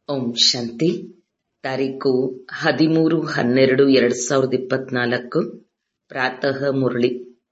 ಓಂ ಶಾಂತಿ ತಾರೀಕು ಹದಿಮೂರು ಹನ್ನೆರಡು ಎರಡ್ ಸಾವಿರದ ಇಪ್ಪತ್ನಾಲ್ಕು ಪ್ರಾತಃ ಮುರಳಿ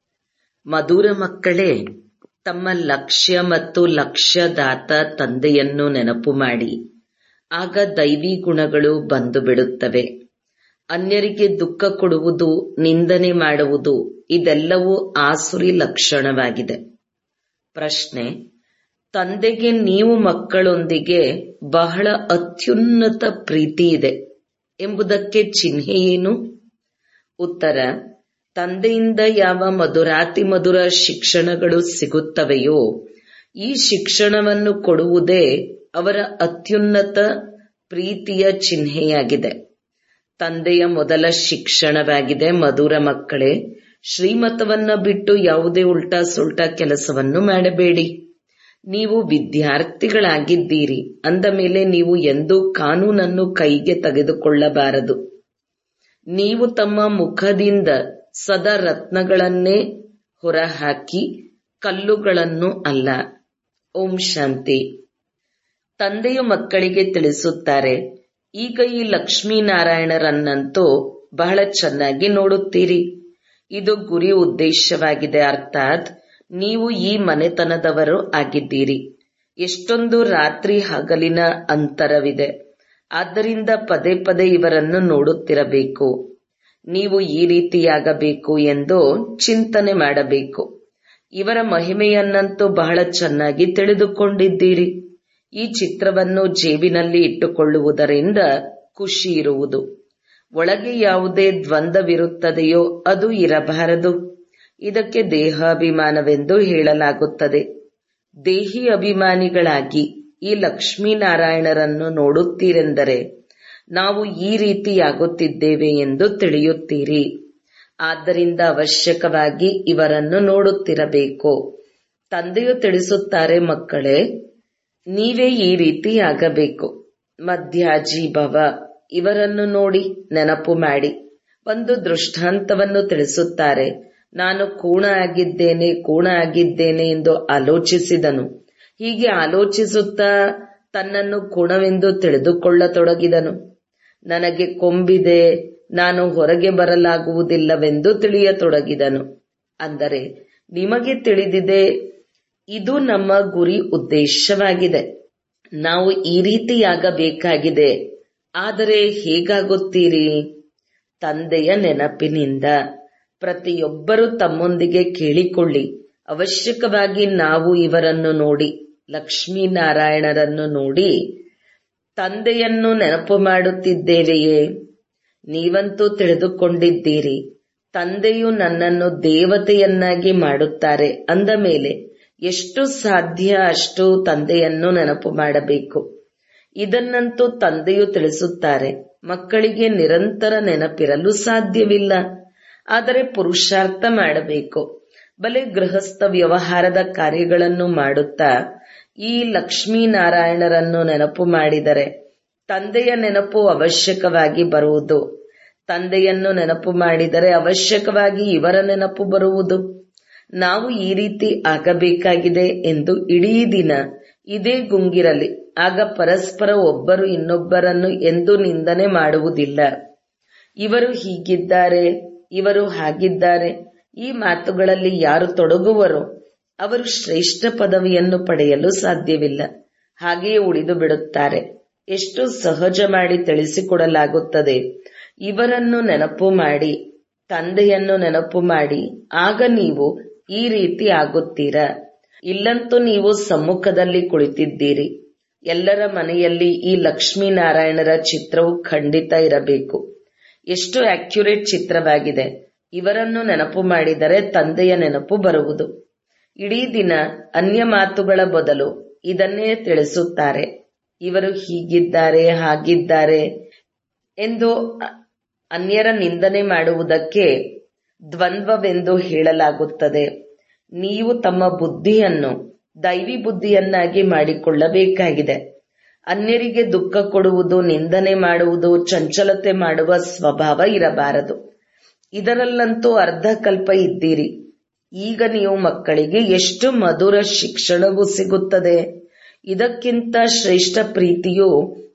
ಮಧುರ ಮಕ್ಕಳೇ ತಮ್ಮ ಲಕ್ಷ್ಯ ಮತ್ತು ಲಕ್ಷ್ಯದಾತ ತಂದೆಯನ್ನು ನೆನಪು ಮಾಡಿ ಆಗ ದೈವಿ ಗುಣಗಳು ಬಂದು ಬಿಡುತ್ತವೆ ಅನ್ಯರಿಗೆ ದುಃಖ ಕೊಡುವುದು ನಿಂದನೆ ಮಾಡುವುದು ಇದೆಲ್ಲವೂ ಆಸುರಿ ಲಕ್ಷಣವಾಗಿದೆ ಪ್ರಶ್ನೆ ತಂದೆಗೆ ನೀವು ಮಕ್ಕಳೊಂದಿಗೆ ಬಹಳ ಅತ್ಯುನ್ನತ ಪ್ರೀತಿ ಇದೆ ಎಂಬುದಕ್ಕೆ ಚಿಹ್ನೆ ಏನು ಉತ್ತರ ತಂದೆಯಿಂದ ಯಾವ ಮಧುರಾತಿ ಮಧುರ ಶಿಕ್ಷಣಗಳು ಸಿಗುತ್ತವೆಯೋ ಈ ಶಿಕ್ಷಣವನ್ನು ಕೊಡುವುದೇ ಅವರ ಅತ್ಯುನ್ನತ ಪ್ರೀತಿಯ ಚಿಹ್ನೆಯಾಗಿದೆ ತಂದೆಯ ಮೊದಲ ಶಿಕ್ಷಣವಾಗಿದೆ ಮಧುರ ಮಕ್ಕಳೇ ಶ್ರೀಮತವನ್ನ ಬಿಟ್ಟು ಯಾವುದೇ ಉಲ್ಟಾ ಸುಲ್ಟಾ ಕೆಲಸವನ್ನು ಮಾಡಬೇಡಿ ನೀವು ವಿದ್ಯಾರ್ಥಿಗಳಾಗಿದ್ದೀರಿ ಅಂದ ಮೇಲೆ ನೀವು ಎಂದೂ ಕಾನೂನನ್ನು ಕೈಗೆ ತೆಗೆದುಕೊಳ್ಳಬಾರದು ನೀವು ತಮ್ಮ ಮುಖದಿಂದ ಸದಾ ರತ್ನಗಳನ್ನೇ ಹೊರಹಾಕಿ ಕಲ್ಲುಗಳನ್ನು ಅಲ್ಲ ಓಂ ಶಾಂತಿ ತಂದೆಯು ಮಕ್ಕಳಿಗೆ ತಿಳಿಸುತ್ತಾರೆ ಈಗ ಈ ಲಕ್ಷ್ಮೀನಾರಾಯಣರನ್ನಂತೂ ಬಹಳ ಚೆನ್ನಾಗಿ ನೋಡುತ್ತೀರಿ ಇದು ಗುರಿ ಉದ್ದೇಶವಾಗಿದೆ ಅರ್ಥಾತ್ ನೀವು ಈ ಮನೆತನದವರು ಆಗಿದ್ದೀರಿ ಎಷ್ಟೊಂದು ರಾತ್ರಿ ಹಗಲಿನ ಅಂತರವಿದೆ ಆದ್ದರಿಂದ ಪದೇ ಪದೇ ಇವರನ್ನು ನೋಡುತ್ತಿರಬೇಕು ನೀವು ಈ ರೀತಿಯಾಗಬೇಕು ಎಂದು ಚಿಂತನೆ ಮಾಡಬೇಕು ಇವರ ಮಹಿಮೆಯನ್ನಂತೂ ಬಹಳ ಚೆನ್ನಾಗಿ ತಿಳಿದುಕೊಂಡಿದ್ದೀರಿ ಈ ಚಿತ್ರವನ್ನು ಜೇಬಿನಲ್ಲಿ ಇಟ್ಟುಕೊಳ್ಳುವುದರಿಂದ ಖುಷಿ ಇರುವುದು ಒಳಗೆ ಯಾವುದೇ ದ್ವಂದ್ವವಿರುತ್ತದೆಯೋ ಅದು ಇರಬಾರದು ಇದಕ್ಕೆ ದೇಹಾಭಿಮಾನವೆಂದು ಹೇಳಲಾಗುತ್ತದೆ ದೇಹಿ ಅಭಿಮಾನಿಗಳಾಗಿ ಈ ಲಕ್ಷ್ಮೀನಾರಾಯಣರನ್ನು ನೋಡುತ್ತೀರೆಂದರೆ ನಾವು ಈ ರೀತಿಯಾಗುತ್ತಿದ್ದೇವೆ ಎಂದು ತಿಳಿಯುತ್ತೀರಿ ಆದ್ದರಿಂದ ಅವಶ್ಯಕವಾಗಿ ಇವರನ್ನು ನೋಡುತ್ತಿರಬೇಕು ತಂದೆಯು ತಿಳಿಸುತ್ತಾರೆ ಮಕ್ಕಳೇ ನೀವೇ ಈ ರೀತಿ ಆಗಬೇಕು ಮಧ್ಯಾಜಿ ಭವ ಇವರನ್ನು ನೋಡಿ ನೆನಪು ಮಾಡಿ ಒಂದು ದೃಷ್ಟಾಂತವನ್ನು ತಿಳಿಸುತ್ತಾರೆ ನಾನು ಕೂಣ ಆಗಿದ್ದೇನೆ ಕೂಣ ಆಗಿದ್ದೇನೆ ಎಂದು ಆಲೋಚಿಸಿದನು ಹೀಗೆ ಆಲೋಚಿಸುತ್ತಾ ತನ್ನನ್ನು ಕುಣವೆಂದು ತಿಳಿದುಕೊಳ್ಳತೊಡಗಿದನು ನನಗೆ ಕೊಂಬಿದೆ ನಾನು ಹೊರಗೆ ಬರಲಾಗುವುದಿಲ್ಲವೆಂದು ತಿಳಿಯತೊಡಗಿದನು ಅಂದರೆ ನಿಮಗೆ ತಿಳಿದಿದೆ ಇದು ನಮ್ಮ ಗುರಿ ಉದ್ದೇಶವಾಗಿದೆ ನಾವು ಈ ರೀತಿಯಾಗಬೇಕಾಗಿದೆ ಆದರೆ ಹೇಗಾಗುತ್ತೀರಿ ತಂದೆಯ ನೆನಪಿನಿಂದ ಪ್ರತಿಯೊಬ್ಬರೂ ತಮ್ಮೊಂದಿಗೆ ಕೇಳಿಕೊಳ್ಳಿ ಅವಶ್ಯಕವಾಗಿ ನಾವು ಇವರನ್ನು ನೋಡಿ ಲಕ್ಷ್ಮೀನಾರಾಯಣರನ್ನು ನೋಡಿ ತಂದೆಯನ್ನು ನೆನಪು ಮಾಡುತ್ತಿದ್ದೇವೆಯೇ ನೀವಂತೂ ತಿಳಿದುಕೊಂಡಿದ್ದೀರಿ ತಂದೆಯು ನನ್ನನ್ನು ದೇವತೆಯನ್ನಾಗಿ ಮಾಡುತ್ತಾರೆ ಅಂದ ಮೇಲೆ ಎಷ್ಟು ಸಾಧ್ಯ ಅಷ್ಟು ತಂದೆಯನ್ನು ನೆನಪು ಮಾಡಬೇಕು ಇದನ್ನಂತೂ ತಂದೆಯು ತಿಳಿಸುತ್ತಾರೆ ಮಕ್ಕಳಿಗೆ ನಿರಂತರ ನೆನಪಿರಲು ಸಾಧ್ಯವಿಲ್ಲ ಆದರೆ ಪುರುಷಾರ್ಥ ಮಾಡಬೇಕು ಬಲೆ ಗೃಹಸ್ಥ ವ್ಯವಹಾರದ ಕಾರ್ಯಗಳನ್ನು ಮಾಡುತ್ತಾ ಈ ಲಕ್ಷ್ಮೀನಾರಾಯಣರನ್ನು ನೆನಪು ಮಾಡಿದರೆ ತಂದೆಯ ನೆನಪು ಅವಶ್ಯಕವಾಗಿ ಬರುವುದು ತಂದೆಯನ್ನು ನೆನಪು ಮಾಡಿದರೆ ಅವಶ್ಯಕವಾಗಿ ಇವರ ನೆನಪು ಬರುವುದು ನಾವು ಈ ರೀತಿ ಆಗಬೇಕಾಗಿದೆ ಎಂದು ಇಡೀ ದಿನ ಇದೇ ಗುಂಗಿರಲಿ ಆಗ ಪರಸ್ಪರ ಒಬ್ಬರು ಇನ್ನೊಬ್ಬರನ್ನು ಎಂದು ನಿಂದನೆ ಮಾಡುವುದಿಲ್ಲ ಇವರು ಹೀಗಿದ್ದಾರೆ ಇವರು ಹಾಗಿದ್ದಾರೆ ಈ ಮಾತುಗಳಲ್ಲಿ ಯಾರು ತೊಡಗುವರೋ ಅವರು ಶ್ರೇಷ್ಠ ಪದವಿಯನ್ನು ಪಡೆಯಲು ಸಾಧ್ಯವಿಲ್ಲ ಹಾಗೆಯೇ ಉಳಿದು ಬಿಡುತ್ತಾರೆ ಎಷ್ಟು ಸಹಜ ಮಾಡಿ ತಿಳಿಸಿಕೊಡಲಾಗುತ್ತದೆ ಇವರನ್ನು ನೆನಪು ಮಾಡಿ ತಂದೆಯನ್ನು ನೆನಪು ಮಾಡಿ ಆಗ ನೀವು ಈ ರೀತಿ ಆಗುತ್ತೀರಾ ಇಲ್ಲಂತೂ ನೀವು ಸಮ್ಮುಖದಲ್ಲಿ ಕುಳಿತಿದ್ದೀರಿ ಎಲ್ಲರ ಮನೆಯಲ್ಲಿ ಈ ಲಕ್ಷ್ಮೀನಾರಾಯಣರ ಚಿತ್ರವು ಖಂಡಿತ ಇರಬೇಕು ಎಷ್ಟು ಅಕ್ಯುರೇಟ್ ಚಿತ್ರವಾಗಿದೆ ಇವರನ್ನು ನೆನಪು ಮಾಡಿದರೆ ತಂದೆಯ ನೆನಪು ಬರುವುದು ಇಡೀ ದಿನ ಅನ್ಯ ಮಾತುಗಳ ಬದಲು ಇದನ್ನೇ ತಿಳಿಸುತ್ತಾರೆ ಇವರು ಹೀಗಿದ್ದಾರೆ ಹಾಗಿದ್ದಾರೆ ಎಂದು ಅನ್ಯರ ನಿಂದನೆ ಮಾಡುವುದಕ್ಕೆ ದ್ವಂದ್ವವೆಂದು ಹೇಳಲಾಗುತ್ತದೆ ನೀವು ತಮ್ಮ ಬುದ್ಧಿಯನ್ನು ದೈವಿ ಬುದ್ಧಿಯನ್ನಾಗಿ ಮಾಡಿಕೊಳ್ಳಬೇಕಾಗಿದೆ ಅನ್ಯರಿಗೆ ದುಃಖ ಕೊಡುವುದು ನಿಂದನೆ ಮಾಡುವುದು ಚಂಚಲತೆ ಮಾಡುವ ಸ್ವಭಾವ ಇರಬಾರದು ಇದರಲ್ಲಂತೂ ಅರ್ಧ ಕಲ್ಪ ಇದ್ದೀರಿ ಈಗ ನೀವು ಮಕ್ಕಳಿಗೆ ಎಷ್ಟು ಮಧುರ ಶಿಕ್ಷಣವೂ ಸಿಗುತ್ತದೆ ಇದಕ್ಕಿಂತ ಶ್ರೇಷ್ಠ ಪ್ರೀತಿಯು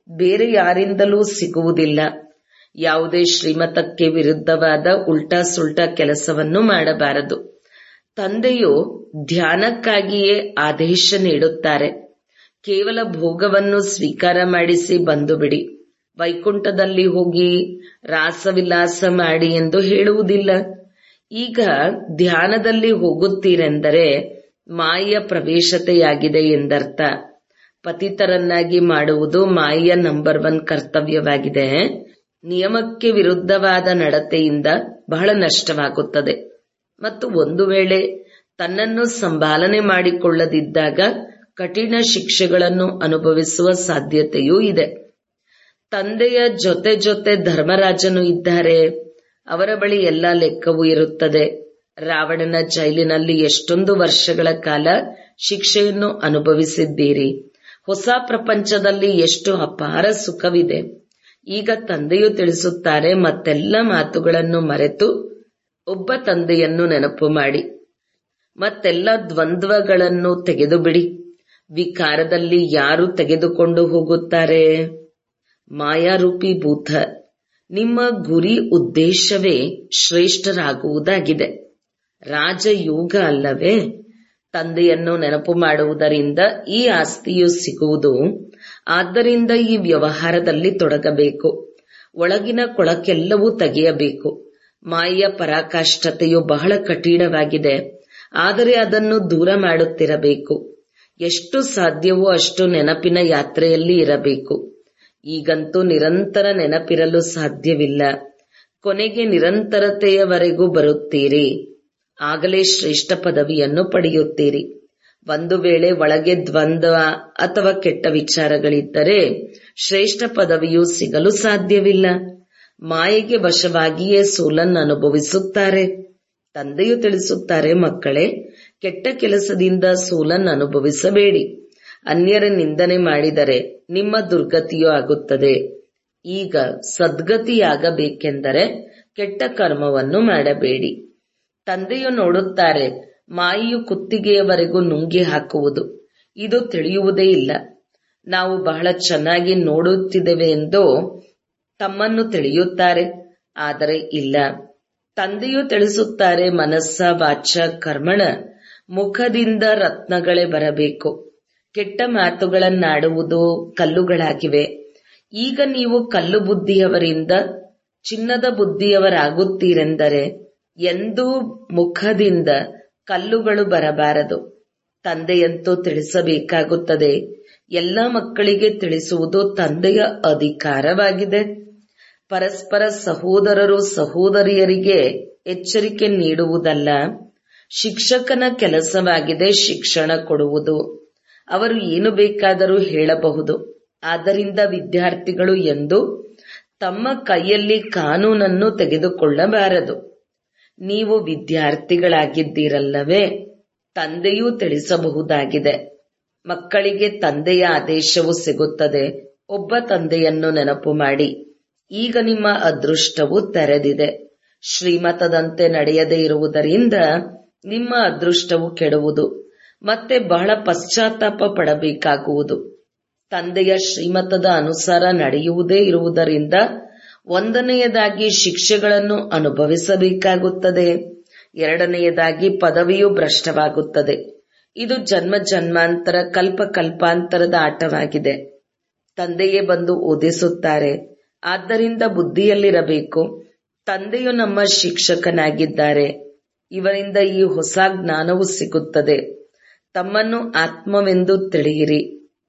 ಬೇರೆ ಯಾರಿಂದಲೂ ಸಿಗುವುದಿಲ್ಲ ಯಾವುದೇ ಶ್ರೀಮತಕ್ಕೆ ವಿರುದ್ಧವಾದ ಉಲ್ಟಾ ಸುಲ್ಟಾ ಕೆಲಸವನ್ನು ಮಾಡಬಾರದು ತಂದೆಯು ಧ್ಯಾನಕ್ಕಾಗಿಯೇ ಆದೇಶ ನೀಡುತ್ತಾರೆ ಕೇವಲ ಭೋಗವನ್ನು ಸ್ವೀಕಾರ ಮಾಡಿಸಿ ಬಂದು ಬಿಡಿ ವೈಕುಂಠದಲ್ಲಿ ಹೋಗಿ ರಾಸವಿಲಾಸ ಮಾಡಿ ಎಂದು ಹೇಳುವುದಿಲ್ಲ ಈಗ ಧ್ಯಾನದಲ್ಲಿ ಹೋಗುತ್ತೀರೆಂದರೆ ಮಾಯೆಯ ಪ್ರವೇಶತೆಯಾಗಿದೆ ಎಂದರ್ಥ ಪತಿತರನ್ನಾಗಿ ಮಾಡುವುದು ಮಾಯೆಯ ನಂಬರ್ ಒನ್ ಕರ್ತವ್ಯವಾಗಿದೆ ನಿಯಮಕ್ಕೆ ವಿರುದ್ಧವಾದ ನಡತೆಯಿಂದ ಬಹಳ ನಷ್ಟವಾಗುತ್ತದೆ ಮತ್ತು ಒಂದು ವೇಳೆ ತನ್ನನ್ನು ಸಂಭಾಲನೆ ಮಾಡಿಕೊಳ್ಳದಿದ್ದಾಗ ಕಠಿಣ ಶಿಕ್ಷೆಗಳನ್ನು ಅನುಭವಿಸುವ ಸಾಧ್ಯತೆಯೂ ಇದೆ ತಂದೆಯ ಜೊತೆ ಜೊತೆ ಧರ್ಮರಾಜನು ಇದ್ದಾರೆ ಅವರ ಬಳಿ ಎಲ್ಲ ಲೆಕ್ಕವೂ ಇರುತ್ತದೆ ರಾವಣನ ಜೈಲಿನಲ್ಲಿ ಎಷ್ಟೊಂದು ವರ್ಷಗಳ ಕಾಲ ಶಿಕ್ಷೆಯನ್ನು ಅನುಭವಿಸಿದ್ದೀರಿ ಹೊಸ ಪ್ರಪಂಚದಲ್ಲಿ ಎಷ್ಟು ಅಪಾರ ಸುಖವಿದೆ ಈಗ ತಂದೆಯು ತಿಳಿಸುತ್ತಾರೆ ಮತ್ತೆಲ್ಲ ಮಾತುಗಳನ್ನು ಮರೆತು ಒಬ್ಬ ತಂದೆಯನ್ನು ನೆನಪು ಮಾಡಿ ಮತ್ತೆಲ್ಲ ದ್ವಂದ್ವಗಳನ್ನು ತೆಗೆದುಬಿಡಿ ವಿಕಾರದಲ್ಲಿ ಯಾರು ತೆಗೆದುಕೊಂಡು ಹೋಗುತ್ತಾರೆ ಮಾಯಾರೂಪಿ ಭೂತ ನಿಮ್ಮ ಗುರಿ ಉದ್ದೇಶವೇ ಶ್ರೇಷ್ಠರಾಗುವುದಾಗಿದೆ ರಾಜಯೋಗ ಅಲ್ಲವೇ ತಂದೆಯನ್ನು ನೆನಪು ಮಾಡುವುದರಿಂದ ಈ ಆಸ್ತಿಯು ಸಿಗುವುದು ಆದ್ದರಿಂದ ಈ ವ್ಯವಹಾರದಲ್ಲಿ ತೊಡಗಬೇಕು ಒಳಗಿನ ಕೊಳಕೆಲ್ಲವೂ ತೆಗೆಯಬೇಕು ಮಾಯೆಯ ಪರಾಕಾಷ್ಠತೆಯು ಬಹಳ ಕಠಿಣವಾಗಿದೆ ಆದರೆ ಅದನ್ನು ದೂರ ಮಾಡುತ್ತಿರಬೇಕು ಎಷ್ಟು ಸಾಧ್ಯವೋ ಅಷ್ಟು ನೆನಪಿನ ಯಾತ್ರೆಯಲ್ಲಿ ಇರಬೇಕು ಈಗಂತೂ ನಿರಂತರ ನೆನಪಿರಲು ಸಾಧ್ಯವಿಲ್ಲ ಕೊನೆಗೆ ನಿರಂತರತೆಯವರೆಗೂ ಬರುತ್ತೀರಿ ಆಗಲೇ ಶ್ರೇಷ್ಠ ಪದವಿಯನ್ನು ಪಡೆಯುತ್ತೀರಿ ಒಂದು ವೇಳೆ ಒಳಗೆ ದ್ವಂದ್ವ ಅಥವಾ ಕೆಟ್ಟ ವಿಚಾರಗಳಿದ್ದರೆ ಶ್ರೇಷ್ಠ ಪದವಿಯು ಸಿಗಲು ಸಾಧ್ಯವಿಲ್ಲ ಮಾಯೆಗೆ ವಶವಾಗಿಯೇ ಸೋಲನ್ನು ಅನುಭವಿಸುತ್ತಾರೆ ತಂದೆಯು ತಿಳಿಸುತ್ತಾರೆ ಮಕ್ಕಳೇ ಕೆಟ್ಟ ಕೆಲಸದಿಂದ ಸೋಲನ್ನು ಅನುಭವಿಸಬೇಡಿ ಅನ್ಯರ ನಿಂದನೆ ಮಾಡಿದರೆ ನಿಮ್ಮ ದುರ್ಗತಿಯೂ ಆಗುತ್ತದೆ ಈಗ ಸದ್ಗತಿಯಾಗಬೇಕೆಂದರೆ ಕೆಟ್ಟ ಕರ್ಮವನ್ನು ಮಾಡಬೇಡಿ ತಂದೆಯು ನೋಡುತ್ತಾರೆ ಮಾಯಿಯು ಕುತ್ತಿಗೆಯವರೆಗೂ ನುಂಗಿ ಹಾಕುವುದು ಇದು ತಿಳಿಯುವುದೇ ಇಲ್ಲ ನಾವು ಬಹಳ ಚೆನ್ನಾಗಿ ನೋಡುತ್ತಿದ್ದೇವೆ ಎಂದು ತಮ್ಮನ್ನು ತಿಳಿಯುತ್ತಾರೆ ಆದರೆ ಇಲ್ಲ ತಂದೆಯು ತಿಳಿಸುತ್ತಾರೆ ಮನಸ್ಸ ವಾಚ ಕರ್ಮಣ ಮುಖದಿಂದ ರತ್ನಗಳೇ ಬರಬೇಕು ಕೆಟ್ಟ ಮಾತುಗಳನ್ನಾಡುವುದು ಕಲ್ಲುಗಳಾಗಿವೆ ಈಗ ನೀವು ಕಲ್ಲು ಬುದ್ಧಿಯವರಿಂದ ಚಿನ್ನದ ಬುದ್ಧಿಯವರಾಗುತ್ತೀರೆಂದರೆ ಎಂದೂ ಮುಖದಿಂದ ಕಲ್ಲುಗಳು ಬರಬಾರದು ತಂದೆಯಂತೂ ತಿಳಿಸಬೇಕಾಗುತ್ತದೆ ಎಲ್ಲ ಮಕ್ಕಳಿಗೆ ತಿಳಿಸುವುದು ತಂದೆಯ ಅಧಿಕಾರವಾಗಿದೆ ಪರಸ್ಪರ ಸಹೋದರರು ಸಹೋದರಿಯರಿಗೆ ಎಚ್ಚರಿಕೆ ನೀಡುವುದಲ್ಲ ಶಿಕ್ಷಕನ ಕೆಲಸವಾಗಿದೆ ಶಿಕ್ಷಣ ಕೊಡುವುದು ಅವರು ಏನು ಬೇಕಾದರೂ ಹೇಳಬಹುದು ಆದ್ದರಿಂದ ವಿದ್ಯಾರ್ಥಿಗಳು ಎಂದು ತಮ್ಮ ಕೈಯಲ್ಲಿ ಕಾನೂನನ್ನು ತೆಗೆದುಕೊಳ್ಳಬಾರದು ನೀವು ವಿದ್ಯಾರ್ಥಿಗಳಾಗಿದ್ದೀರಲ್ಲವೇ ತಂದೆಯೂ ತಿಳಿಸಬಹುದಾಗಿದೆ ಮಕ್ಕಳಿಗೆ ತಂದೆಯ ಆದೇಶವು ಸಿಗುತ್ತದೆ ಒಬ್ಬ ತಂದೆಯನ್ನು ನೆನಪು ಮಾಡಿ ಈಗ ನಿಮ್ಮ ಅದೃಷ್ಟವು ತೆರೆದಿದೆ ಶ್ರೀಮತದಂತೆ ನಡೆಯದೇ ಇರುವುದರಿಂದ ನಿಮ್ಮ ಅದೃಷ್ಟವು ಕೆಡುವುದು ಮತ್ತೆ ಬಹಳ ಪಶ್ಚಾತ್ತಾಪ ಪಡಬೇಕಾಗುವುದು ತಂದೆಯ ಶ್ರೀಮತದ ಅನುಸಾರ ನಡೆಯುವುದೇ ಇರುವುದರಿಂದ ಒಂದನೆಯದಾಗಿ ಶಿಕ್ಷೆಗಳನ್ನು ಅನುಭವಿಸಬೇಕಾಗುತ್ತದೆ ಎರಡನೆಯದಾಗಿ ಪದವಿಯು ಭ್ರಷ್ಟವಾಗುತ್ತದೆ ಇದು ಜನ್ಮ ಜನ್ಮಾಂತರ ಕಲ್ಪ ಕಲ್ಪಾಂತರದ ಆಟವಾಗಿದೆ ತಂದೆಯೇ ಬಂದು ಓದಿಸುತ್ತಾರೆ ಆದ್ದರಿಂದ ಬುದ್ಧಿಯಲ್ಲಿರಬೇಕು ತಂದೆಯು ನಮ್ಮ ಶಿಕ್ಷಕನಾಗಿದ್ದಾರೆ ಇವರಿಂದ ಈ ಹೊಸ ಜ್ಞಾನವು ಸಿಗುತ್ತದೆ ತಮ್ಮನ್ನು ಆತ್ಮವೆಂದು ತಿಳಿಯಿರಿ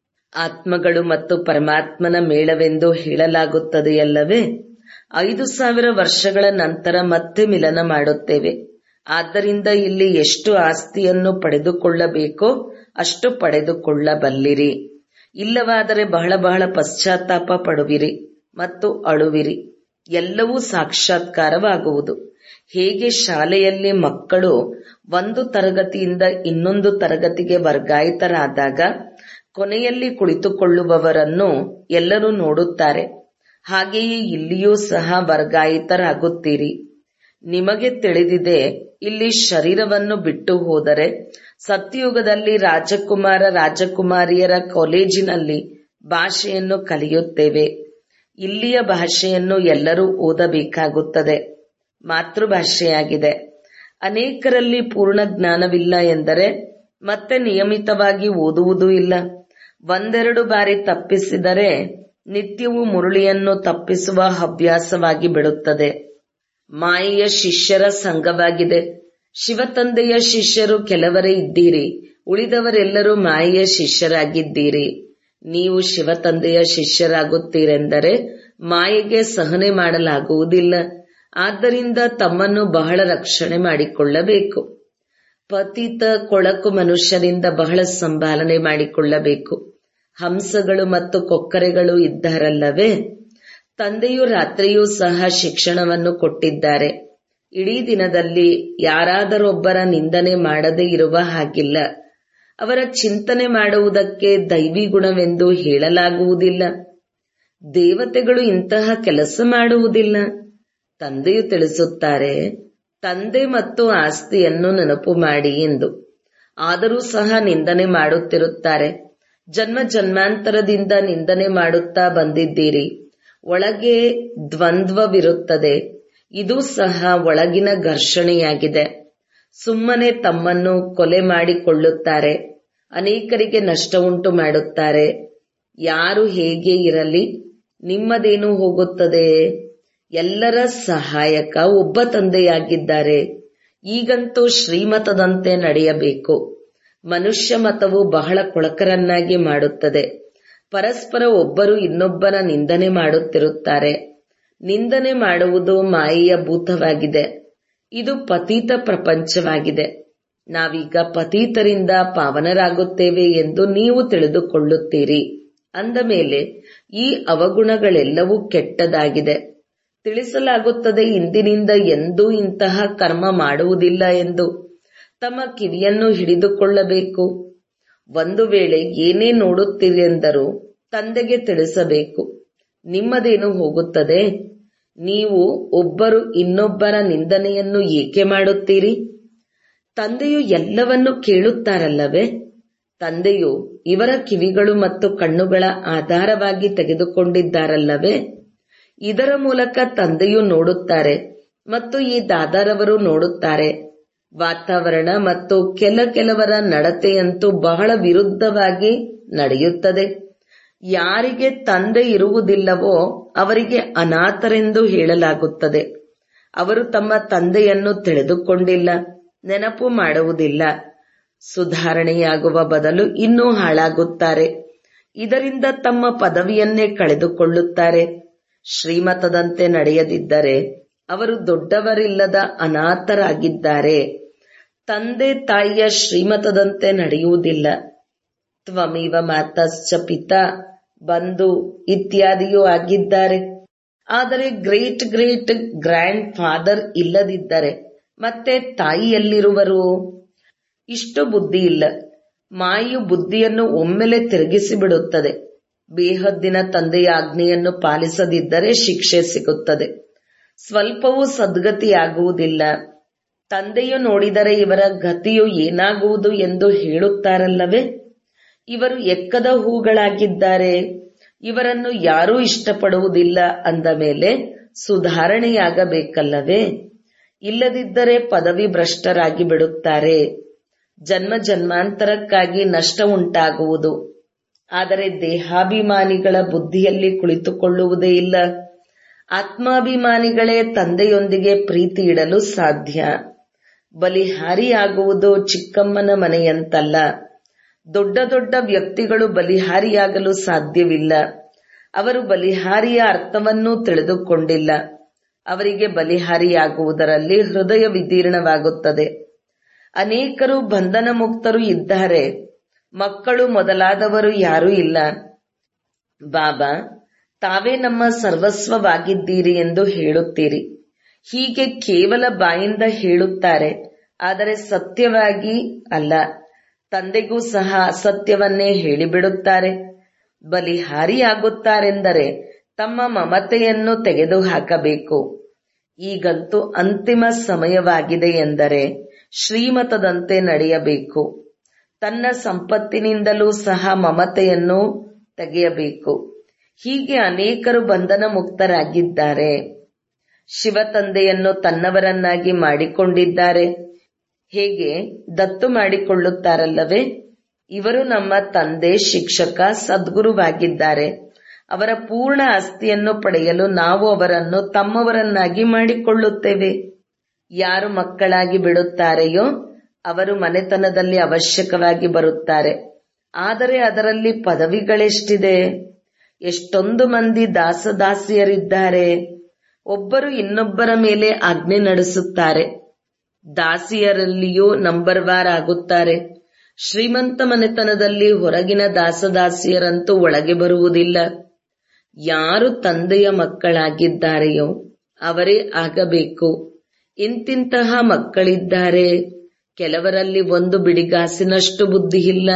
ಆತ್ಮಗಳು ಮತ್ತು ಪರಮಾತ್ಮನ ಮೇಳವೆಂದು ಹೇಳಲಾಗುತ್ತದೆಯಲ್ಲವೇ ಐದು ಸಾವಿರ ವರ್ಷಗಳ ನಂತರ ಮತ್ತೆ ಮಿಲನ ಮಾಡುತ್ತೇವೆ ಆದ್ದರಿಂದ ಇಲ್ಲಿ ಎಷ್ಟು ಆಸ್ತಿಯನ್ನು ಪಡೆದುಕೊಳ್ಳಬೇಕೋ ಅಷ್ಟು ಪಡೆದುಕೊಳ್ಳಬಲ್ಲಿರಿ ಇಲ್ಲವಾದರೆ ಬಹಳ ಬಹಳ ಪಶ್ಚಾತ್ತಾಪ ಪಡುವಿರಿ ಮತ್ತು ಅಳುವಿರಿ ಎಲ್ಲವೂ ಸಾಕ್ಷಾತ್ಕಾರವಾಗುವುದು ಹೇಗೆ ಶಾಲೆಯಲ್ಲಿ ಮಕ್ಕಳು ಒಂದು ತರಗತಿಯಿಂದ ಇನ್ನೊಂದು ತರಗತಿಗೆ ವರ್ಗಾಯಿತರಾದಾಗ ಕೊನೆಯಲ್ಲಿ ಕುಳಿತುಕೊಳ್ಳುವವರನ್ನು ಎಲ್ಲರೂ ನೋಡುತ್ತಾರೆ ಹಾಗೆಯೇ ಇಲ್ಲಿಯೂ ಸಹ ವರ್ಗಾಯಿತರಾಗುತ್ತೀರಿ ನಿಮಗೆ ತಿಳಿದಿದೆ ಇಲ್ಲಿ ಶರೀರವನ್ನು ಬಿಟ್ಟು ಹೋದರೆ ಸತ್ಯಯುಗದಲ್ಲಿ ರಾಜಕುಮಾರ ರಾಜಕುಮಾರಿಯರ ಕಾಲೇಜಿನಲ್ಲಿ ಭಾಷೆಯನ್ನು ಕಲಿಯುತ್ತೇವೆ ಇಲ್ಲಿಯ ಭಾಷೆಯನ್ನು ಎಲ್ಲರೂ ಓದಬೇಕಾಗುತ್ತದೆ ಮಾತೃಭಾಷೆಯಾಗಿದೆ ಅನೇಕರಲ್ಲಿ ಪೂರ್ಣ ಜ್ಞಾನವಿಲ್ಲ ಎಂದರೆ ಮತ್ತೆ ನಿಯಮಿತವಾಗಿ ಓದುವುದೂ ಇಲ್ಲ ಒಂದೆರಡು ಬಾರಿ ತಪ್ಪಿಸಿದರೆ ನಿತ್ಯವೂ ಮುರುಳಿಯನ್ನು ತಪ್ಪಿಸುವ ಹವ್ಯಾಸವಾಗಿ ಬಿಡುತ್ತದೆ ಮಾಯೆಯ ಶಿಷ್ಯರ ಸಂಘವಾಗಿದೆ ಶಿವತಂದೆಯ ಶಿಷ್ಯರು ಕೆಲವರೇ ಇದ್ದೀರಿ ಉಳಿದವರೆಲ್ಲರೂ ಮಾಯೆಯ ಶಿಷ್ಯರಾಗಿದ್ದೀರಿ ನೀವು ಶಿವತಂದೆಯ ಶಿಷ್ಯರಾಗುತ್ತೀರೆಂದರೆ ಮಾಯೆಗೆ ಸಹನೆ ಮಾಡಲಾಗುವುದಿಲ್ಲ ಆದ್ದರಿಂದ ತಮ್ಮನ್ನು ಬಹಳ ರಕ್ಷಣೆ ಮಾಡಿಕೊಳ್ಳಬೇಕು ಪತಿತ ಕೊಳಕು ಮನುಷ್ಯರಿಂದ ಬಹಳ ಸಂಭಾಲನೆ ಮಾಡಿಕೊಳ್ಳಬೇಕು ಹಂಸಗಳು ಮತ್ತು ಕೊಕ್ಕರೆಗಳು ಇದ್ದಾರಲ್ಲವೇ ತಂದೆಯು ರಾತ್ರಿಯೂ ಸಹ ಶಿಕ್ಷಣವನ್ನು ಕೊಟ್ಟಿದ್ದಾರೆ ಇಡೀ ದಿನದಲ್ಲಿ ಯಾರಾದರೊಬ್ಬರ ನಿಂದನೆ ಮಾಡದೇ ಇರುವ ಹಾಗಿಲ್ಲ ಅವರ ಚಿಂತನೆ ಮಾಡುವುದಕ್ಕೆ ದೈವಿ ಗುಣವೆಂದು ಹೇಳಲಾಗುವುದಿಲ್ಲ ದೇವತೆಗಳು ಇಂತಹ ಕೆಲಸ ಮಾಡುವುದಿಲ್ಲ ತಂದೆಯು ತಿಳಿಸುತ್ತಾರೆ ತಂದೆ ಮತ್ತು ಆಸ್ತಿಯನ್ನು ನೆನಪು ಮಾಡಿ ಎಂದು ಆದರೂ ಸಹ ನಿಂದನೆ ಮಾಡುತ್ತಿರುತ್ತಾರೆ ಜನ್ಮ ಜನ್ಮಾಂತರದಿಂದ ನಿಂದನೆ ಮಾಡುತ್ತಾ ಬಂದಿದ್ದೀರಿ ಒಳಗೆ ದ್ವಂದ್ವವಿರುತ್ತದೆ ಇದು ಸಹ ಒಳಗಿನ ಘರ್ಷಣೆಯಾಗಿದೆ ಸುಮ್ಮನೆ ತಮ್ಮನ್ನು ಕೊಲೆ ಮಾಡಿಕೊಳ್ಳುತ್ತಾರೆ ಅನೇಕರಿಗೆ ನಷ್ಟ ಉಂಟು ಮಾಡುತ್ತಾರೆ ಯಾರು ಹೇಗೆ ಇರಲಿ ನಿಮ್ಮದೇನು ಹೋಗುತ್ತದೆ ಎಲ್ಲರ ಸಹಾಯಕ ಒಬ್ಬ ತಂದೆಯಾಗಿದ್ದಾರೆ ಈಗಂತೂ ಶ್ರೀಮತದಂತೆ ನಡೆಯಬೇಕು ಮನುಷ್ಯ ಮತವು ಬಹಳ ಕೊಳಕರನ್ನಾಗಿ ಮಾಡುತ್ತದೆ ಪರಸ್ಪರ ಒಬ್ಬರು ಇನ್ನೊಬ್ಬರ ನಿಂದನೆ ಮಾಡುತ್ತಿರುತ್ತಾರೆ ನಿಂದನೆ ಮಾಡುವುದು ಮಾಯೆಯ ಭೂತವಾಗಿದೆ ಇದು ಪತೀತ ಪ್ರಪಂಚವಾಗಿದೆ ನಾವೀಗ ಪತೀತರಿಂದ ಪಾವನರಾಗುತ್ತೇವೆ ಎಂದು ನೀವು ತಿಳಿದುಕೊಳ್ಳುತ್ತೀರಿ ಅಂದ ಮೇಲೆ ಈ ಅವಗುಣಗಳೆಲ್ಲವೂ ಕೆಟ್ಟದಾಗಿದೆ ತಿಳಿಸಲಾಗುತ್ತದೆ ಇಂದಿನಿಂದ ಎಂದೂ ಇಂತಹ ಕರ್ಮ ಮಾಡುವುದಿಲ್ಲ ಎಂದು ತಮ್ಮ ಕಿವಿಯನ್ನು ಹಿಡಿದುಕೊಳ್ಳಬೇಕು ಒಂದು ವೇಳೆ ಏನೇ ನೋಡುತ್ತೀರೆಂದರೂ ತಂದೆಗೆ ತಿಳಿಸಬೇಕು ನಿಮ್ಮದೇನು ಹೋಗುತ್ತದೆ ನೀವು ಒಬ್ಬರು ಇನ್ನೊಬ್ಬರ ನಿಂದನೆಯನ್ನು ಏಕೆ ಮಾಡುತ್ತೀರಿ ತಂದೆಯು ಎಲ್ಲವನ್ನು ಕೇಳುತ್ತಾರಲ್ಲವೇ ತಂದೆಯು ಇವರ ಕಿವಿಗಳು ಮತ್ತು ಕಣ್ಣುಗಳ ಆಧಾರವಾಗಿ ತೆಗೆದುಕೊಂಡಿದ್ದಾರಲ್ಲವೇ ಇದರ ಮೂಲಕ ತಂದೆಯು ನೋಡುತ್ತಾರೆ ಮತ್ತು ಈ ದಾದಾರವರು ನೋಡುತ್ತಾರೆ ವಾತಾವರಣ ಮತ್ತು ಕೆಲ ಕೆಲವರ ನಡತೆಯಂತೂ ಬಹಳ ವಿರುದ್ಧವಾಗಿ ನಡೆಯುತ್ತದೆ ಯಾರಿಗೆ ತಂದೆ ಇರುವುದಿಲ್ಲವೋ ಅವರಿಗೆ ಅನಾಥರೆಂದು ಹೇಳಲಾಗುತ್ತದೆ ಅವರು ತಮ್ಮ ತಂದೆಯನ್ನು ತಿಳಿದುಕೊಂಡಿಲ್ಲ ನೆನಪು ಮಾಡುವುದಿಲ್ಲ ಸುಧಾರಣೆಯಾಗುವ ಬದಲು ಇನ್ನೂ ಹಾಳಾಗುತ್ತಾರೆ ಇದರಿಂದ ತಮ್ಮ ಪದವಿಯನ್ನೇ ಕಳೆದುಕೊಳ್ಳುತ್ತಾರೆ ಶ್ರೀಮತದಂತೆ ನಡೆಯದಿದ್ದರೆ ಅವರು ದೊಡ್ಡವರಿಲ್ಲದ ಅನಾಥರಾಗಿದ್ದಾರೆ ತಂದೆ ತಾಯಿಯ ಶ್ರೀಮತದಂತೆ ನಡೆಯುವುದಿಲ್ಲ ತ್ವಮಿವ ಮಾತಶ್ಚ ಪಿತಾ ಬಂಧು ಇತ್ಯಾದಿಯೂ ಆಗಿದ್ದಾರೆ ಆದರೆ ಗ್ರೇಟ್ ಗ್ರೇಟ್ ಗ್ರ್ಯಾಂಡ್ ಫಾದರ್ ಇಲ್ಲದಿದ್ದರೆ ಮತ್ತೆ ತಾಯಿಯಲ್ಲಿರುವರು ಇಷ್ಟು ಬುದ್ಧಿ ಇಲ್ಲ ಮಾಯು ಬುದ್ಧಿಯನ್ನು ಒಮ್ಮೆಲೆ ತಿರುಗಿಸಿ ಬಿಡುತ್ತದೆ ಬೇಹದ್ದಿನ ತಂದೆಯ ಆಜ್ಞೆಯನ್ನು ಪಾಲಿಸದಿದ್ದರೆ ಶಿಕ್ಷೆ ಸಿಗುತ್ತದೆ ಸ್ವಲ್ಪವೂ ಸದ್ಗತಿಯಾಗುವುದಿಲ್ಲ ತಂದೆಯು ನೋಡಿದರೆ ಇವರ ಗತಿಯು ಏನಾಗುವುದು ಎಂದು ಹೇಳುತ್ತಾರಲ್ಲವೇ ಇವರು ಎಕ್ಕದ ಹೂಗಳಾಗಿದ್ದಾರೆ ಇವರನ್ನು ಯಾರೂ ಇಷ್ಟಪಡುವುದಿಲ್ಲ ಅಂದ ಮೇಲೆ ಸುಧಾರಣೆಯಾಗಬೇಕಲ್ಲವೇ ಇಲ್ಲದಿದ್ದರೆ ಪದವಿ ಭ್ರಷ್ಟರಾಗಿ ಬಿಡುತ್ತಾರೆ ಜನ್ಮ ಜನ್ಮಾಂತರಕ್ಕಾಗಿ ನಷ್ಟ ಉಂಟಾಗುವುದು ಆದರೆ ದೇಹಾಭಿಮಾನಿಗಳ ಬುದ್ಧಿಯಲ್ಲಿ ಕುಳಿತುಕೊಳ್ಳುವುದೇ ಇಲ್ಲ ಆತ್ಮಾಭಿಮಾನಿಗಳೇ ತಂದೆಯೊಂದಿಗೆ ಪ್ರೀತಿ ಇಡಲು ಸಾಧ್ಯ ಬಲಿಹಾರಿಯಾಗುವುದು ಚಿಕ್ಕಮ್ಮನ ಮನೆಯಂತಲ್ಲ ದೊಡ್ಡ ದೊಡ್ಡ ವ್ಯಕ್ತಿಗಳು ಬಲಿಹಾರಿಯಾಗಲು ಸಾಧ್ಯವಿಲ್ಲ ಅವರು ಬಲಿಹಾರಿಯ ಅರ್ಥವನ್ನೂ ತಿಳಿದುಕೊಂಡಿಲ್ಲ ಅವರಿಗೆ ಬಲಿಹಾರಿಯಾಗುವುದರಲ್ಲಿ ಹೃದಯ ವಿದೀರ್ಣವಾಗುತ್ತದೆ ಅನೇಕರು ಬಂಧನ ಮುಕ್ತರು ಇದ್ದಾರೆ ಮಕ್ಕಳು ಮೊದಲಾದವರು ಯಾರೂ ಇಲ್ಲ ಬಾಬಾ ತಾವೇ ನಮ್ಮ ಸರ್ವಸ್ವವಾಗಿದ್ದೀರಿ ಎಂದು ಹೇಳುತ್ತೀರಿ ಹೀಗೆ ಕೇವಲ ಬಾಯಿಂದ ಹೇಳುತ್ತಾರೆ ಆದರೆ ಸತ್ಯವಾಗಿ ಅಲ್ಲ ತಂದೆಗೂ ಸಹ ಅಸತ್ಯವನ್ನೇ ಹೇಳಿಬಿಡುತ್ತಾರೆ ಬಲಿಹಾರಿಯಾಗುತ್ತಾರೆಂದರೆ ತಮ್ಮ ಮಮತೆಯನ್ನು ತೆಗೆದುಹಾಕಬೇಕು ಈಗಂತೂ ಅಂತಿಮ ಸಮಯವಾಗಿದೆ ಎಂದರೆ ಶ್ರೀಮತದಂತೆ ನಡೆಯಬೇಕು ತನ್ನ ಸಂಪತ್ತಿನಿಂದಲೂ ಸಹ ಮಮತೆಯನ್ನು ತೆಗೆಯಬೇಕು ಹೀಗೆ ಅನೇಕರು ಬಂಧನ ಮುಕ್ತರಾಗಿದ್ದಾರೆ ಶಿವ ತಂದೆಯನ್ನು ತನ್ನವರನ್ನಾಗಿ ಮಾಡಿಕೊಂಡಿದ್ದಾರೆ ಹೇಗೆ ದತ್ತು ಮಾಡಿಕೊಳ್ಳುತ್ತಾರಲ್ಲವೇ ಇವರು ನಮ್ಮ ತಂದೆ ಶಿಕ್ಷಕ ಸದ್ಗುರುವಾಗಿದ್ದಾರೆ ಅವರ ಪೂರ್ಣ ಆಸ್ತಿಯನ್ನು ಪಡೆಯಲು ನಾವು ಅವರನ್ನು ತಮ್ಮವರನ್ನಾಗಿ ಮಾಡಿಕೊಳ್ಳುತ್ತೇವೆ ಯಾರು ಮಕ್ಕಳಾಗಿ ಬಿಡುತ್ತಾರೆಯೋ ಅವರು ಮನೆತನದಲ್ಲಿ ಅವಶ್ಯಕವಾಗಿ ಬರುತ್ತಾರೆ ಆದರೆ ಅದರಲ್ಲಿ ಪದವಿಗಳೆಷ್ಟಿದೆ ಎಷ್ಟೊಂದು ಮಂದಿ ದಾಸದಾಸಿಯರಿದ್ದಾರೆ ಒಬ್ಬರು ಇನ್ನೊಬ್ಬರ ಮೇಲೆ ಆಜ್ಞೆ ನಡೆಸುತ್ತಾರೆ ದಾಸಿಯರಲ್ಲಿಯೂ ನಂಬರ್ ವಾರ್ ಆಗುತ್ತಾರೆ ಶ್ರೀಮಂತ ಮನೆತನದಲ್ಲಿ ಹೊರಗಿನ ದಾಸದಾಸಿಯರಂತೂ ಒಳಗೆ ಬರುವುದಿಲ್ಲ ಯಾರು ತಂದೆಯ ಮಕ್ಕಳಾಗಿದ್ದಾರೆಯೋ ಅವರೇ ಆಗಬೇಕು ಇಂತಿಂತಹ ಮಕ್ಕಳಿದ್ದಾರೆ ಕೆಲವರಲ್ಲಿ ಒಂದು ಬಿಡಿಗಾಸಿನಷ್ಟು ಬುದ್ಧಿ ಇಲ್ಲ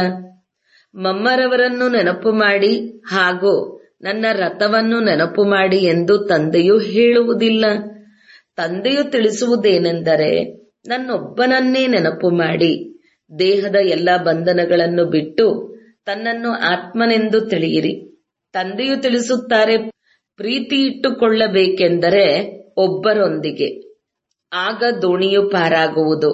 ಮಮ್ಮರವರನ್ನು ನೆನಪು ಮಾಡಿ ಹಾಗೂ ನನ್ನ ರಥವನ್ನು ನೆನಪು ಮಾಡಿ ಎಂದು ತಂದೆಯು ಹೇಳುವುದಿಲ್ಲ ತಂದೆಯು ತಿಳಿಸುವುದೇನೆಂದರೆ ನನ್ನೊಬ್ಬನನ್ನೇ ನೆನಪು ಮಾಡಿ ದೇಹದ ಎಲ್ಲ ಬಂಧನಗಳನ್ನು ಬಿಟ್ಟು ತನ್ನನ್ನು ಆತ್ಮನೆಂದು ತಿಳಿಯಿರಿ ತಂದೆಯು ತಿಳಿಸುತ್ತಾರೆ ಪ್ರೀತಿ ಇಟ್ಟುಕೊಳ್ಳಬೇಕೆಂದರೆ ಒಬ್ಬರೊಂದಿಗೆ ಆಗ ದೋಣಿಯು ಪಾರಾಗುವುದು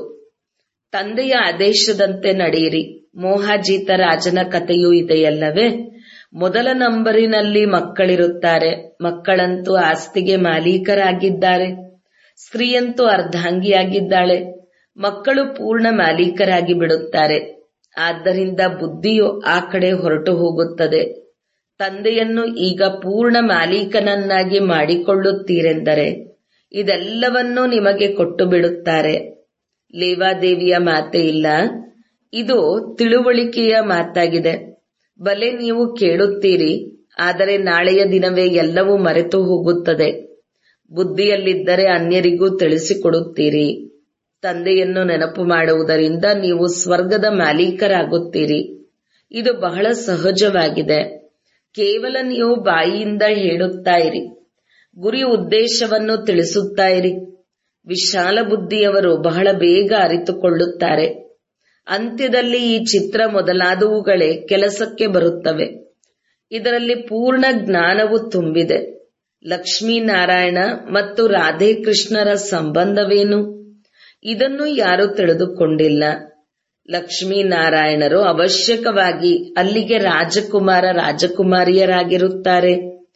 ತಂದೆಯ ಆದೇಶದಂತೆ ನಡೆಯಿರಿ ಮೋಹಾಜೀತ ರಾಜನ ಕಥೆಯೂ ಇದೆಯಲ್ಲವೇ ಮೊದಲ ನಂಬರಿನಲ್ಲಿ ಮಕ್ಕಳಿರುತ್ತಾರೆ ಮಕ್ಕಳಂತೂ ಆಸ್ತಿಗೆ ಮಾಲೀಕರಾಗಿದ್ದಾರೆ ಸ್ತ್ರೀಯಂತೂ ಅರ್ಧಾಂಗಿಯಾಗಿದ್ದಾಳೆ ಮಕ್ಕಳು ಪೂರ್ಣ ಮಾಲೀಕರಾಗಿ ಬಿಡುತ್ತಾರೆ ಆದ್ದರಿಂದ ಬುದ್ಧಿಯು ಆ ಕಡೆ ಹೊರಟು ಹೋಗುತ್ತದೆ ತಂದೆಯನ್ನು ಈಗ ಪೂರ್ಣ ಮಾಲೀಕನನ್ನಾಗಿ ಮಾಡಿಕೊಳ್ಳುತ್ತೀರೆಂದರೆ ಇದೆಲ್ಲವನ್ನೂ ನಿಮಗೆ ಕೊಟ್ಟು ಬಿಡುತ್ತಾರೆ ಲೇವಾದೇವಿಯ ಮಾತೆ ಇಲ್ಲ ಇದು ತಿಳುವಳಿಕೆಯ ಮಾತಾಗಿದೆ ಬಲೆ ನೀವು ಕೇಳುತ್ತೀರಿ ಆದರೆ ನಾಳೆಯ ದಿನವೇ ಎಲ್ಲವೂ ಮರೆತು ಹೋಗುತ್ತದೆ ಬುದ್ಧಿಯಲ್ಲಿದ್ದರೆ ಅನ್ಯರಿಗೂ ತಿಳಿಸಿಕೊಡುತ್ತೀರಿ ತಂದೆಯನ್ನು ನೆನಪು ಮಾಡುವುದರಿಂದ ನೀವು ಸ್ವರ್ಗದ ಮಾಲೀಕರಾಗುತ್ತೀರಿ ಇದು ಬಹಳ ಸಹಜವಾಗಿದೆ ಕೇವಲ ನೀವು ಬಾಯಿಯಿಂದ ಹೇಳುತ್ತಾ ಇರಿ ಗುರಿ ಉದ್ದೇಶವನ್ನು ತಿಳಿಸುತ್ತಾ ಇರಿ ವಿಶಾಲ ಬುದ್ಧಿಯವರು ಬಹಳ ಬೇಗ ಅರಿತುಕೊಳ್ಳುತ್ತಾರೆ ಅಂತ್ಯದಲ್ಲಿ ಈ ಚಿತ್ರ ಮೊದಲಾದವುಗಳೇ ಕೆಲಸಕ್ಕೆ ಬರುತ್ತವೆ ಇದರಲ್ಲಿ ಪೂರ್ಣ ಜ್ಞಾನವು ತುಂಬಿದೆ ಲಕ್ಷ್ಮೀನಾರಾಯಣ ಮತ್ತು ರಾಧೇಕೃಷ್ಣರ ಸಂಬಂಧವೇನು ಇದನ್ನು ಯಾರೂ ತಿಳಿದುಕೊಂಡಿಲ್ಲ ಲಕ್ಷ್ಮೀನಾರಾಯಣರು ಅವಶ್ಯಕವಾಗಿ ಅಲ್ಲಿಗೆ ರಾಜಕುಮಾರ ರಾಜಕುಮಾರಿಯರಾಗಿರುತ್ತಾರೆ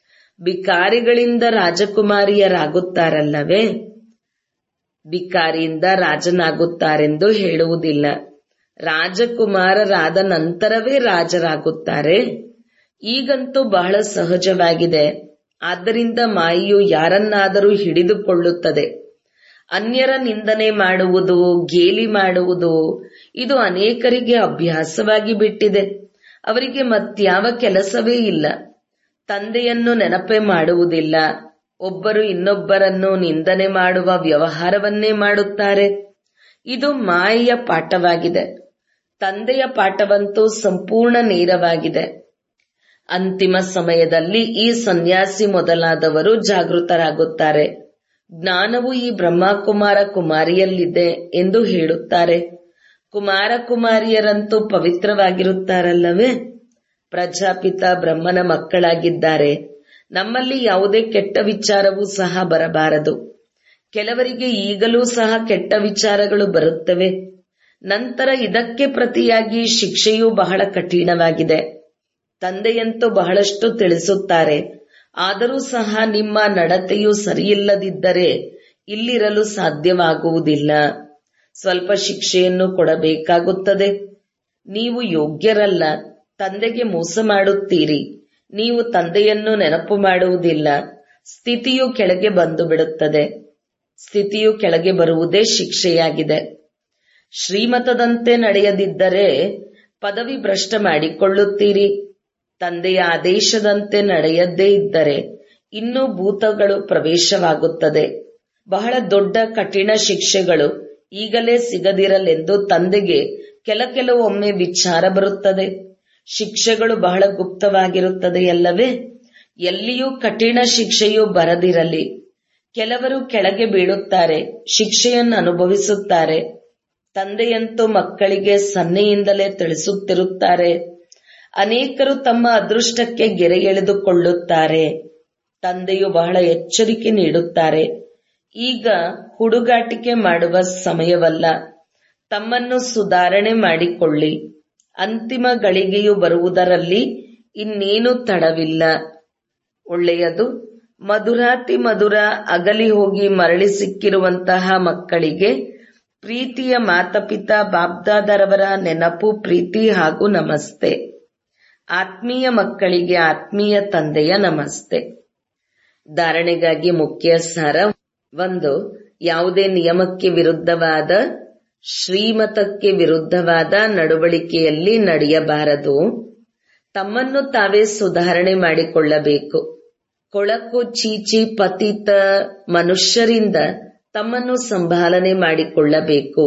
ಬಿಕಾರಿಗಳಿಂದ ರಾಜಕುಮಾರಿಯರಾಗುತ್ತಾರಲ್ಲವೇ ಬಿಕಾರಿಯಿಂದ ರಾಜನಾಗುತ್ತಾರೆಂದು ಹೇಳುವುದಿಲ್ಲ ರಾಜಕುಮಾರರಾದ ನಂತರವೇ ರಾಜರಾಗುತ್ತಾರೆ ಈಗಂತೂ ಬಹಳ ಸಹಜವಾಗಿದೆ ಆದ್ದರಿಂದ ಮಾಯೆಯು ಯಾರನ್ನಾದರೂ ಹಿಡಿದುಕೊಳ್ಳುತ್ತದೆ ಅನ್ಯರ ನಿಂದನೆ ಮಾಡುವುದು ಗೇಲಿ ಮಾಡುವುದು ಇದು ಅನೇಕರಿಗೆ ಅಭ್ಯಾಸವಾಗಿ ಬಿಟ್ಟಿದೆ ಅವರಿಗೆ ಮತ್ಯಾವ ಕೆಲಸವೇ ಇಲ್ಲ ತಂದೆಯನ್ನು ನೆನಪೆ ಮಾಡುವುದಿಲ್ಲ ಒಬ್ಬರು ಇನ್ನೊಬ್ಬರನ್ನು ನಿಂದನೆ ಮಾಡುವ ವ್ಯವಹಾರವನ್ನೇ ಮಾಡುತ್ತಾರೆ ಇದು ಮಾಯೆಯ ಪಾಠವಾಗಿದೆ ತಂದೆಯ ಪಾಠವಂತೂ ಸಂಪೂರ್ಣ ನೇರವಾಗಿದೆ ಅಂತಿಮ ಸಮಯದಲ್ಲಿ ಈ ಸನ್ಯಾಸಿ ಮೊದಲಾದವರು ಜಾಗೃತರಾಗುತ್ತಾರೆ ಜ್ಞಾನವು ಈ ಬ್ರಹ್ಮಕುಮಾರ ಕುಮಾರಿಯಲ್ಲಿದೆ ಎಂದು ಹೇಳುತ್ತಾರೆ ಕುಮಾರ ಕುಮಾರಿಯರಂತೂ ಪವಿತ್ರವಾಗಿರುತ್ತಾರಲ್ಲವೇ ಪ್ರಜಾಪಿತ ಬ್ರಹ್ಮನ ಮಕ್ಕಳಾಗಿದ್ದಾರೆ ನಮ್ಮಲ್ಲಿ ಯಾವುದೇ ಕೆಟ್ಟ ವಿಚಾರವೂ ಸಹ ಬರಬಾರದು ಕೆಲವರಿಗೆ ಈಗಲೂ ಸಹ ಕೆಟ್ಟ ವಿಚಾರಗಳು ಬರುತ್ತವೆ ನಂತರ ಇದಕ್ಕೆ ಪ್ರತಿಯಾಗಿ ಶಿಕ್ಷೆಯೂ ಬಹಳ ಕಠಿಣವಾಗಿದೆ ತಂದೆಯಂತೂ ಬಹಳಷ್ಟು ತಿಳಿಸುತ್ತಾರೆ ಆದರೂ ಸಹ ನಿಮ್ಮ ನಡತೆಯು ಸರಿಯಿಲ್ಲದಿದ್ದರೆ ಇಲ್ಲಿರಲು ಸಾಧ್ಯವಾಗುವುದಿಲ್ಲ ಸ್ವಲ್ಪ ಶಿಕ್ಷೆಯನ್ನು ಕೊಡಬೇಕಾಗುತ್ತದೆ ನೀವು ಯೋಗ್ಯರಲ್ಲ ತಂದೆಗೆ ಮೋಸ ಮಾಡುತ್ತೀರಿ ನೀವು ತಂದೆಯನ್ನು ನೆನಪು ಮಾಡುವುದಿಲ್ಲ ಸ್ಥಿತಿಯು ಕೆಳಗೆ ಬಂದು ಬಿಡುತ್ತದೆ ಸ್ಥಿತಿಯು ಕೆಳಗೆ ಬರುವುದೇ ಶಿಕ್ಷೆಯಾಗಿದೆ ಶ್ರೀಮತದಂತೆ ನಡೆಯದಿದ್ದರೆ ಪದವಿ ಭ್ರಷ್ಟ ಮಾಡಿಕೊಳ್ಳುತ್ತೀರಿ ತಂದೆಯ ಆದೇಶದಂತೆ ನಡೆಯದೇ ಇದ್ದರೆ ಇನ್ನೂ ಭೂತಗಳು ಪ್ರವೇಶವಾಗುತ್ತದೆ ಬಹಳ ದೊಡ್ಡ ಕಠಿಣ ಶಿಕ್ಷೆಗಳು ಈಗಲೇ ಸಿಗದಿರಲೆಂದು ತಂದೆಗೆ ಕೆಲ ಕೆಲವೊಮ್ಮೆ ವಿಚಾರ ಬರುತ್ತದೆ ಶಿಕ್ಷೆಗಳು ಬಹಳ ಗುಪ್ತವಾಗಿರುತ್ತದೆಯಲ್ಲವೇ ಎಲ್ಲಿಯೂ ಕಠಿಣ ಶಿಕ್ಷೆಯು ಬರದಿರಲಿ ಕೆಲವರು ಕೆಳಗೆ ಬೀಳುತ್ತಾರೆ ಶಿಕ್ಷೆಯನ್ನು ಅನುಭವಿಸುತ್ತಾರೆ ತಂದೆಯಂತೂ ಮಕ್ಕಳಿಗೆ ಸನ್ನೆಯಿಂದಲೇ ತಿಳಿಸುತ್ತಿರುತ್ತಾರೆ ಅನೇಕರು ತಮ್ಮ ಅದೃಷ್ಟಕ್ಕೆ ಗೆರೆ ಎಳೆದುಕೊಳ್ಳುತ್ತಾರೆ ತಂದೆಯು ಬಹಳ ಎಚ್ಚರಿಕೆ ನೀಡುತ್ತಾರೆ ಈಗ ಹುಡುಗಾಟಿಕೆ ಮಾಡುವ ಸಮಯವಲ್ಲ ತಮ್ಮನ್ನು ಸುಧಾರಣೆ ಮಾಡಿಕೊಳ್ಳಿ ಅಂತಿಮ ಗಳಿಗೆಯು ಬರುವುದರಲ್ಲಿ ಇನ್ನೇನು ತಡವಿಲ್ಲ ಒಳ್ಳೆಯದು ಮಧುರಾತಿ ಮಧುರ ಅಗಲಿ ಹೋಗಿ ಮರಳಿ ಸಿಕ್ಕಿರುವಂತಹ ಮಕ್ಕಳಿಗೆ ಪ್ರೀತಿಯ ಮಾತಪಿತಾ ಬಾಬ್ದಾದರವರ ನೆನಪು ಪ್ರೀತಿ ಹಾಗೂ ನಮಸ್ತೆ ಆತ್ಮೀಯ ಮಕ್ಕಳಿಗೆ ಆತ್ಮೀಯ ತಂದೆಯ ನಮಸ್ತೆ ಧಾರಣೆಗಾಗಿ ಮುಖ್ಯ ಸಾರ ಒಂದು ಯಾವುದೇ ನಿಯಮಕ್ಕೆ ವಿರುದ್ಧವಾದ ಶ್ರೀಮತಕ್ಕೆ ವಿರುದ್ಧವಾದ ನಡವಳಿಕೆಯಲ್ಲಿ ನಡೆಯಬಾರದು ತಮ್ಮನ್ನು ತಾವೇ ಸುಧಾರಣೆ ಮಾಡಿಕೊಳ್ಳಬೇಕು ಕೊಳಕು ಚೀಚಿ ಪತಿತ ಮನುಷ್ಯರಿಂದ ತಮ್ಮನ್ನು ಸಂಭಾಲನೆ ಮಾಡಿಕೊಳ್ಳಬೇಕು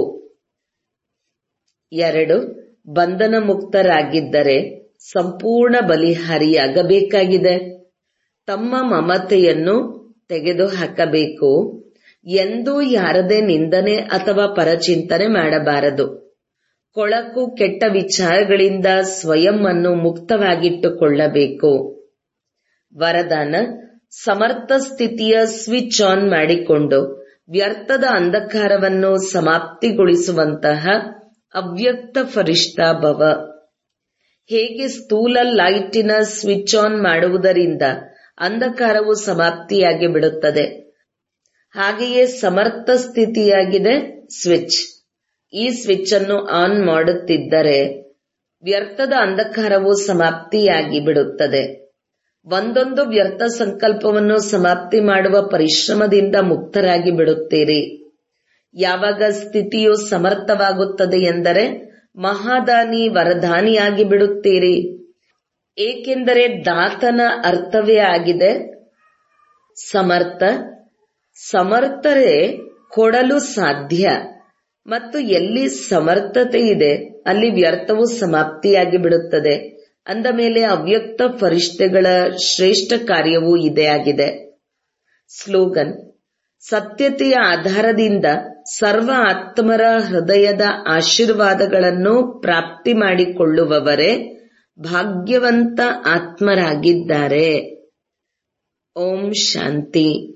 ಎರಡು ಬಂಧನ ಮುಕ್ತರಾಗಿದ್ದರೆ ಸಂಪೂರ್ಣ ಬಲಿಹಾರಿಯಾಗಬೇಕಾಗಿದೆ ತಮ್ಮ ಮಮತೆಯನ್ನು ತೆಗೆದುಹಾಕಬೇಕು ಎಂದೂ ಯಾರದೇ ನಿಂದನೆ ಅಥವಾ ಪರಚಿಂತನೆ ಮಾಡಬಾರದು ಕೊಳಕು ಕೆಟ್ಟ ವಿಚಾರಗಳಿಂದ ಸ್ವಯಂ ಅನ್ನು ಮುಕ್ತವಾಗಿಟ್ಟುಕೊಳ್ಳಬೇಕು ವರದಾನ ಸಮರ್ಥ ಸ್ಥಿತಿಯ ಸ್ವಿಚ್ ಆನ್ ಮಾಡಿಕೊಂಡು ವ್ಯರ್ಥದ ಅಂಧಕಾರವನ್ನು ಸಮಾಪ್ತಿಗೊಳಿಸುವಂತಹ ಅವ್ಯಕ್ತ ಫರಿಷ್ಠ ಭವ ಹೇಗೆ ಸ್ಥೂಲ ಲೈಟಿನ ಸ್ವಿಚ್ ಆನ್ ಮಾಡುವುದರಿಂದ ಅಂಧಕಾರವು ಸಮಾಪ್ತಿಯಾಗಿ ಬಿಡುತ್ತದೆ ಹಾಗೆಯೇ ಸಮರ್ಥ ಸ್ಥಿತಿಯಾಗಿದೆ ಸ್ವಿಚ್ ಈ ಸ್ವಿಚ್ ಅನ್ನು ಆನ್ ಮಾಡುತ್ತಿದ್ದರೆ ವ್ಯರ್ಥದ ಅಂಧಕಾರವು ಸಮಾಪ್ತಿಯಾಗಿ ಬಿಡುತ್ತದೆ ಒಂದೊಂದು ವ್ಯರ್ಥ ಸಂಕಲ್ಪವನ್ನು ಸಮಾಪ್ತಿ ಮಾಡುವ ಪರಿಶ್ರಮದಿಂದ ಮುಕ್ತರಾಗಿ ಬಿಡುತ್ತೀರಿ ಯಾವಾಗ ಸ್ಥಿತಿಯು ಸಮರ್ಥವಾಗುತ್ತದೆ ಎಂದರೆ ಮಹಾದಾನಿ ವರದಾನಿಯಾಗಿ ಬಿಡುತ್ತೀರಿ ಏಕೆಂದರೆ ದಾತನ ಅರ್ಥವೇ ಆಗಿದೆ ಸಮರ್ಥ ಸಮರ್ಥರೇ ಕೊಡಲು ಸಾಧ್ಯ ಮತ್ತು ಎಲ್ಲಿ ಸಮರ್ಥತೆ ಇದೆ ಅಲ್ಲಿ ವ್ಯರ್ಥವು ಸಮಾಪ್ತಿಯಾಗಿ ಬಿಡುತ್ತದೆ ಅಂದ ಮೇಲೆ ಅವ್ಯಕ್ತ ಫರಿಷ್ಠೆಗಳ ಶ್ರೇಷ್ಠ ಕಾರ್ಯವೂ ಇದೇ ಆಗಿದೆ ಸ್ಲೋಗನ್ ಸತ್ಯತೆಯ ಆಧಾರದಿಂದ ಸರ್ವ ಆತ್ಮರ ಹೃದಯದ ಆಶೀರ್ವಾದಗಳನ್ನು ಪ್ರಾಪ್ತಿ ಮಾಡಿಕೊಳ್ಳುವವರೇ ಭಾಗ್ಯವಂತ ಆತ್ಮರಾಗಿದ್ದಾರೆ ಓಂ ಶಾಂತಿ